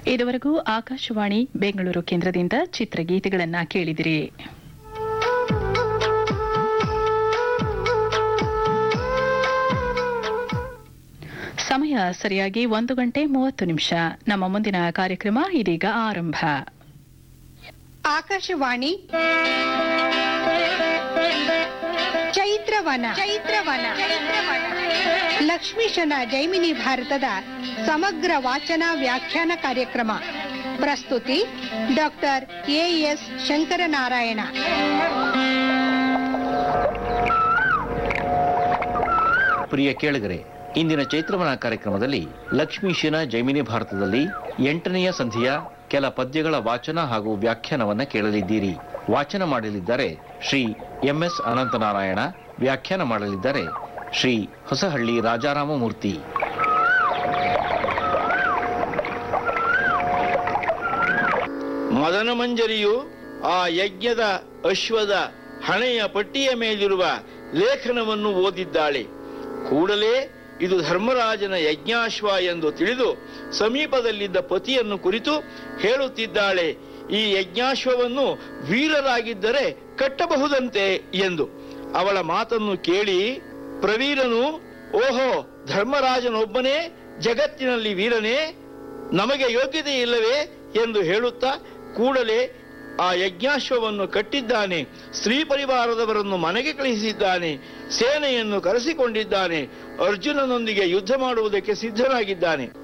ಇದುವರೆಗೂ ಆಕಾಶವಾಣಿ ಬೆಂಗಳೂರು ಕೇಂದ್ರದಿಂದ ಚಿತ್ರಗೀತೆಗಳನ್ನ ಕೇಳಿದಿರಿ ಸಮಯ ಸರಿಯಾಗಿ ಒಂದು ಗಂಟೆ ಮೂವತ್ತು ನಿಮಿಷ ನಮ್ಮ ಮುಂದಿನ ಕಾರ್ಯಕ್ರಮ ಇದೀಗ ಆರಂಭ ಆಕಾಶವಾಣಿ ಚೈತ್ರವನ ಚೈತ್ರವನ ಲಕ್ಷ್ಮೀಶನ ಜೈಮಿನಿ ಭಾರತದ ಸಮಗ್ರ ವಾಚನ ವ್ಯಾಖ್ಯಾನ ಕಾರ್ಯಕ್ರಮ ಪ್ರಸ್ತುತಿ ಡಾಕ್ಟರ್ ಎಎಸ್ ಶಂಕರನಾರಾಯಣ ಪ್ರಿಯ ಕೇಳಿಗರೆ ಇಂದಿನ ಚೈತ್ರವನ ಕಾರ್ಯಕ್ರಮದಲ್ಲಿ ಲಕ್ಷ್ಮೀಶನ ಜೈಮಿನಿ ಭಾರತದಲ್ಲಿ ಎಂಟನೆಯ ಸಂಧಿಯ ಕೆಲ ಪದ್ಯಗಳ ವಾಚನ ಹಾಗೂ ವ್ಯಾಖ್ಯಾನವನ್ನ ಕೇಳಲಿದ್ದೀರಿ ವಾಚನ ಮಾಡಲಿದ್ದಾರೆ ಶ್ರೀ ಎಂಎಸ್ ಅನಂತನಾರಾಯಣ ವ್ಯಾಖ್ಯಾನ ಮಾಡಲಿದ್ದಾರೆ ಶ್ರೀ ಹೊಸಹಳ್ಳಿ ರಾಜಾರಾಮಮೂರ್ತಿ ಮದನ ಮಂಜರಿಯು ಆ ಯಜ್ಞದ ಅಶ್ವದ ಹಣೆಯ ಪಟ್ಟಿಯ ಮೇಲಿರುವ ಲೇಖನವನ್ನು ಓದಿದ್ದಾಳೆ ಕೂಡಲೇ ಇದು ಧರ್ಮರಾಜನ ಯಜ್ಞಾಶ್ವ ಎಂದು ತಿಳಿದು ಸಮೀಪದಲ್ಲಿದ್ದ ಪತಿಯನ್ನು ಕುರಿತು ಹೇಳುತ್ತಿದ್ದಾಳೆ ಈ ಯಜ್ಞಾಶ್ವವನ್ನು ವೀರರಾಗಿದ್ದರೆ ಕಟ್ಟಬಹುದಂತೆ ಎಂದು ಅವಳ ಮಾತನ್ನು ಕೇಳಿ ಪ್ರವೀರನು ಓಹೋ ಧರ್ಮರಾಜನೊಬ್ಬನೇ ಜಗತ್ತಿನಲ್ಲಿ ವೀರನೇ ನಮಗೆ ಯೋಗ್ಯತೆ ಇಲ್ಲವೇ ಎಂದು ಹೇಳುತ್ತಾ ಕೂಡಲೇ ಆ ಯಜ್ಞಾಶ್ವವನ್ನು ಕಟ್ಟಿದ್ದಾನೆ ಸ್ತ್ರೀ ಪರಿವಾರದವರನ್ನು ಮನೆಗೆ ಕಳಿಸಿದ್ದಾನೆ ಸೇನೆಯನ್ನು ಕರೆಸಿಕೊಂಡಿದ್ದಾನೆ ಅರ್ಜುನನೊಂದಿಗೆ ಯುದ್ಧ ಮಾಡುವುದಕ್ಕೆ ಸಿದ್ಧನಾಗಿದ್ದಾನೆ